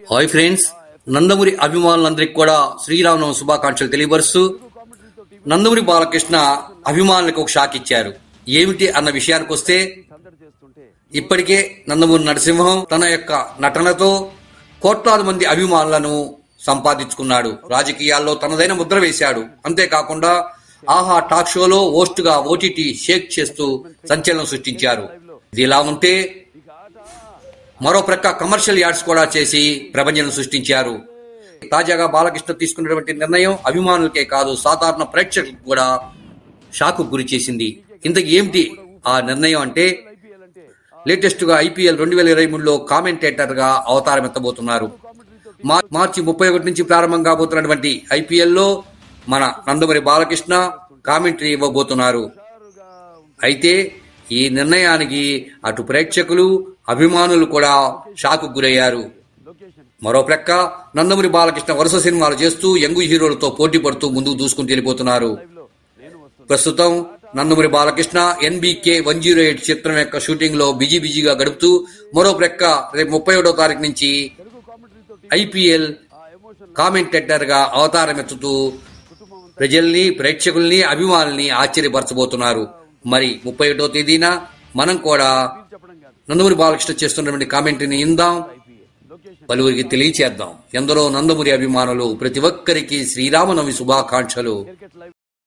hi friends Nandamuri అభిమానులందరికీ కూడా శ్రీరామనవమి శుభాకాంక్షలు తెలియపరుస్తూ నందమూరి బాలకృష్ణ అభిమానులకు ఒక షాక్ ఇచ్చారు ఏమిటి అన్న విషయానికి వస్తే ఇప్పటికే నందమూరి నరసింహం తన యొక్క నటనతో కోట్లాది మంది అభిమానులను సంపాదించుకున్నాడు రాజకీయాల్లో తనదైన ముద్ర వేశాడు అంతేకాకుండా ఆహా టాక్ షోలో హోస్ట్ గా ఓటీటీ షేక్ చేస్తూ సంచలనం సృష్టించారు ఇది ఇలా ఉంటే మరో ప్రక్క కమర్షియల్ యాడ్స్ కూడా చేసి ప్రభంజనం సృష్టించారు తాజాగా బాలకృష్ణ తీసుకున్నటువంటి నిర్ణయం అభిమానులకే కాదు సాధారణ ప్రేక్షకులకు కూడా షాకు గురి చేసింది ఇంతకు ఏమిటి ఆ నిర్ణయం అంటే లేటెస్ట్ గా ఐపీఎల్ రెండు వేల ఇరవై మూడులో కామెంటేటర్ గా అవతారం ఎత్తబోతున్నారు మా- మార్చి ముప్పై ఒకటి నుంచి ప్రారంభం కాబోతున్నటువంటి ఐపీఎల్ లో మన నందమూరి బాలకృష్ణ కామెంటరీ ఇవ్వబోతున్నారు అయితే ఈ నిర్ణయానికి అటు ప్రేక్షకులు అభిమానులు కూడా షాకు గురయ్యారు మరో ప్రక్క నందమూరి బాలకృష్ణ వరుస సినిమాలు చేస్తూ యంగు హీరోలతో పోటీ పడుతూ ముందుకు దూసుకుని వెళ్ళిపోతున్నారు ప్రస్తుతం Nandamuri Balakrishna NBK one zero eight చిత్రం యొక్క షూటింగ్ లో బిజీ బిజీగా గడుపుతూ మరో ప్రక్క రేపు ముప్పై ఒకటో తారీఖు నుంచి ఐపీఎల్ కామెంటేటర్ గా అవతారం ఎత్తుతూ ప్రజల్ని ప్రేక్షకుల్ని అభిమానుల్ని ఆశ్చర్యపరచబోతున్నారు మరి ముప్పై ఒకటో తేదీన మనం కూడా నందమూరి బాలకృష్ణ చేస్తున్నటువంటి కామెంటరీని ఇందాం పలువురికి తెలియచేద్దాం ఎందరో నందమూరి అభిమానులు ప్రతి ఒక్కరికి శ్రీరామనవమి శుభాకాంక్షలు